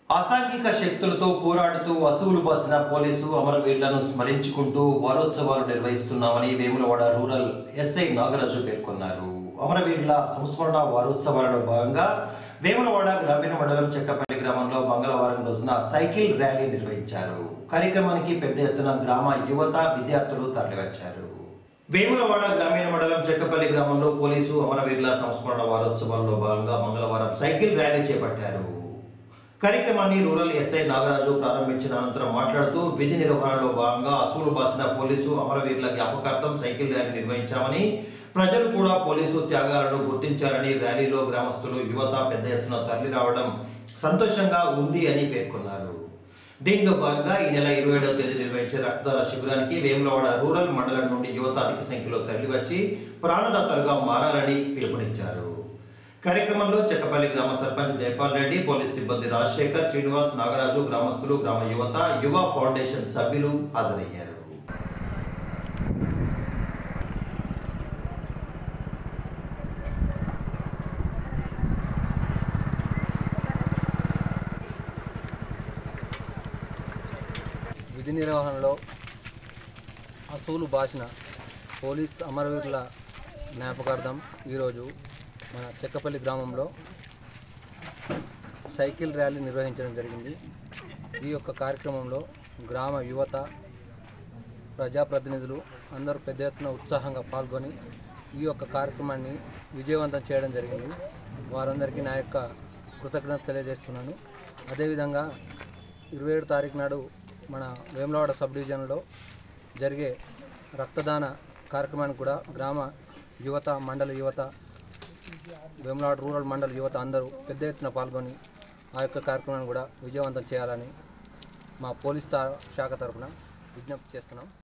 అసాంఘిక శక్తులతో పోరాడుతూ అసువులు బాసిన పోలీసు అమరవీరులను స్మరించుకుంటూ వారోత్సవాలు నిర్వహిస్తున్నామని వేములవాడ రూరల్ ఎస్ఐ నాగరాజు పేర్కొన్నారు అమరవీరుల సంస్మరణ వారోత్సవాలలో భాగంగా వేములవాడ గ్రామీణ మండలం చెక్కపల్లి గ్రామంలో మంగళవారం రోజున సైకిల్ ర్యాలీ నిర్వహించారు కార్యక్రమానికి పెద్ద ఎత్తున గ్రామ యువత విద్యార్థులు తరలివచ్చారు వేములవాడ గ్రామీణ మండలం చెక్కపల్లి గ్రామంలో పోలీసు అమరవీరుల సంస్మరణ వారోత్సవాల్లో భాగంగా మంగళవారం సైకిల్ ర్యాలీ చేపట్టారు కార్యక్రమాన్ని రూరల్ ఎస్ఐ నాగరాజు ప్రారంభించిన అనంతరం మాట్లాడుతూ విధి నిర్వహణలో భాగంగా అసూలు బాసిన పోలీసు అమరవీరుల జ్ఞాపకార్థం సైకిల్ ర్యాలీ నిర్వహించామని ప్రజలు కూడా పోలీసు త్యాగాలను గుర్తించారని ర్యాలీలో గ్రామస్తులు యువత పెద్ద ఎత్తున తరలి రావడం సంతోషంగా ఉంది అని పేర్కొన్నారు దీంట్లో భాగంగా ఈ నెల ఇరవై ఏడవ తేదీ నిర్వహించే రక్తదాన శిబిరానికి వేములవాడ రూరల్ మండలం నుండి యువత అధిక సంఖ్యలో తరలివచ్చి ప్రాణదాతలుగా మారాలని పిలుపునిచ్చారు కార్యక్రమంలో చెక్కపల్లి గ్రామ సర్పంచ్ జైపాల్ రెడ్డి పోలీస్ సిబ్బంది రాజశేఖర్ శ్రీనివాస్ నాగరాజు గ్రామస్తులు గ్రామ యువత యువ ఫౌండేషన్ సభ్యులు హాజరయ్యారు విధి నిర్వహణలో అసూలు బాసిన పోలీస్ అమరవీరుల జ్ఞాపకార్థం ఈరోజు మన చెక్కపల్లి గ్రామంలో సైకిల్ ర్యాలీ నిర్వహించడం జరిగింది ఈ యొక్క కార్యక్రమంలో గ్రామ యువత ప్రజాప్రతినిధులు అందరూ పెద్ద ఎత్తున ఉత్సాహంగా పాల్గొని ఈ యొక్క కార్యక్రమాన్ని విజయవంతం చేయడం జరిగింది వారందరికీ నా యొక్క కృతజ్ఞత తెలియజేస్తున్నాను అదేవిధంగా ఇరవై ఏడు తారీఖు నాడు మన వేములవాడ సబ్ డివిజన్లో జరిగే రక్తదాన కార్యక్రమానికి కూడా గ్రామ యువత మండల యువత వేములవాడ రూరల్ మండల యువత అందరూ పెద్ద ఎత్తున పాల్గొని ఆ యొక్క కార్యక్రమాన్ని కూడా విజయవంతం చేయాలని మా పోలీస్ తా- శాఖ తరఫున విజ్ఞప్తి చేస్తున్నాం